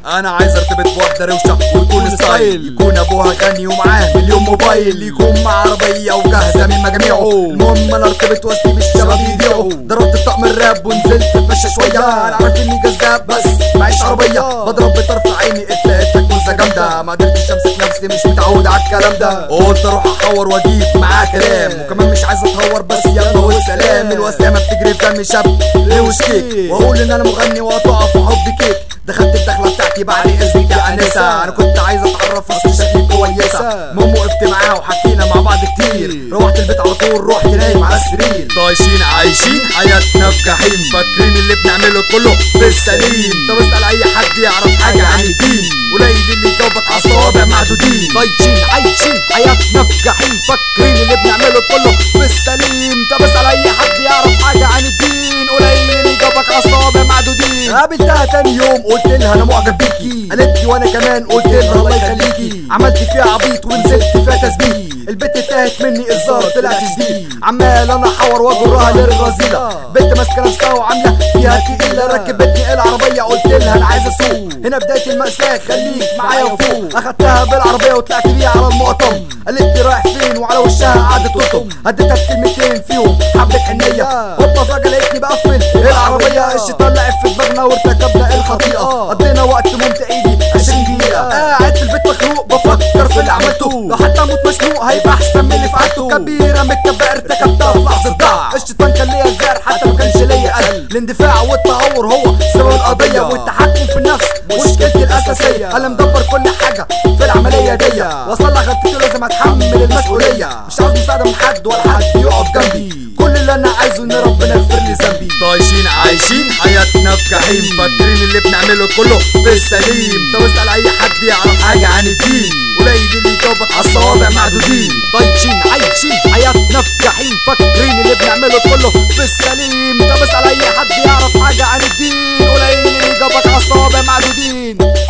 انا عايز ارتبط بواحده روشه وتكون ستايل يكون ابوها غني ومعاه مليون موبايل يكون مع عربيه وجاهزه من مجاميعه المهم انا ارتبط واسيب الشباب يبيعوا ضربت طقم الراب ونزلت اتمشى شويه انا عارف اني جذاب بس معيش عربيه بضرب بطرف عيني اتلقيتك موزه جامده ما قدرتش امسك نفسي مش متعود على الكلام ده قلت اروح احور واجيب معاه كلام وكمان مش عايز اتهور بس يلا والسلام الوسامه بتجري في دمي شاب روش كيك واقول ان انا مغني وهتقع في حب كيك دخلت الدخله بتاعتي بعد اذنك يا انسه انا كنت عايز اتعرف بس شكلي كويسه المهم وقفت معاها وحكينا مع بعض كتير روحت البيت على طول رحت نايم على السرير طايشين عايشين حياتنا في جحيم فاكرين اللي بنعمله كله في السليم طب اسال اي حد يعرف حاجه عن الدين قليل اللي يجاوبك على الصوابع معدودين طايشين عايشين حياتنا في جحيم فاكرين اللي بنعمله كله في السليم طب اسال اي حد يعرف حاجه عن الدين قليل اللي يجاوبك على الصوابع معدودين قابلتها تاني يوم قلت لها انا معجب بيكي قالت لي وانا كمان قلت لها الله يخليكي عملت فيها عبيط ونزلت فيها تسبيح البت تاهت مني الزار طلعت جديد عمال انا احور واجرها للرذيله بنت ماسكه نفسها وعامله فيها تقيله ركبتني العربيه قلت لها انا عايز اسوق هنا بدايه المأساة خليك معايا وفوق اخدتها بالعربيه وطلعت بيها على المقطم قالت لي رايح فين وعلى وشها قعدت تطم هديتها بكلمتين فيهم حبه حنيه هوبا فجاه لقيتني بقفل العربيه الشيطان لعب في دماغنا وارتكبنا الخطيئه قضينا وقت ممتع يجي 20 دقيقه قاعد في البيت مخنوق بفكر في اللي عملته لو حتى اموت مشنوق هيبقى احسن من اللي فعلته كبيره من الكبائر ارتكبتها في لحظه ضعف الشيطان كان ليا زار حتى ما كانش ليا قلب الاندفاع والتهور هو سبب القضيه والتحكم في النفس مشكلتي الاساسيه انا مدبر كل حاجه في العمليه دي وصل لها غلطتي لازم اتحمل المسؤوليه مش عاوز مساعده من حد ولا حد يقف جنبي كل اللي انا عايزه ان ربنا يغفر لي ذنبي طايشين عايشين حياتنا في جحيم فاكرين اللي بنعمله كله في السليم طب اسال اي حد يعرف حاجه عن الدين قليل اللي يجاوبك على الصوابع معدودين طايشين عايشين حياتنا في جحيم فاكرين اللي بنعمله كله في السليم طب اسال اي حد يعرف حاجه عن الدين قليل اللي يجاوبك على الصوابع معدودين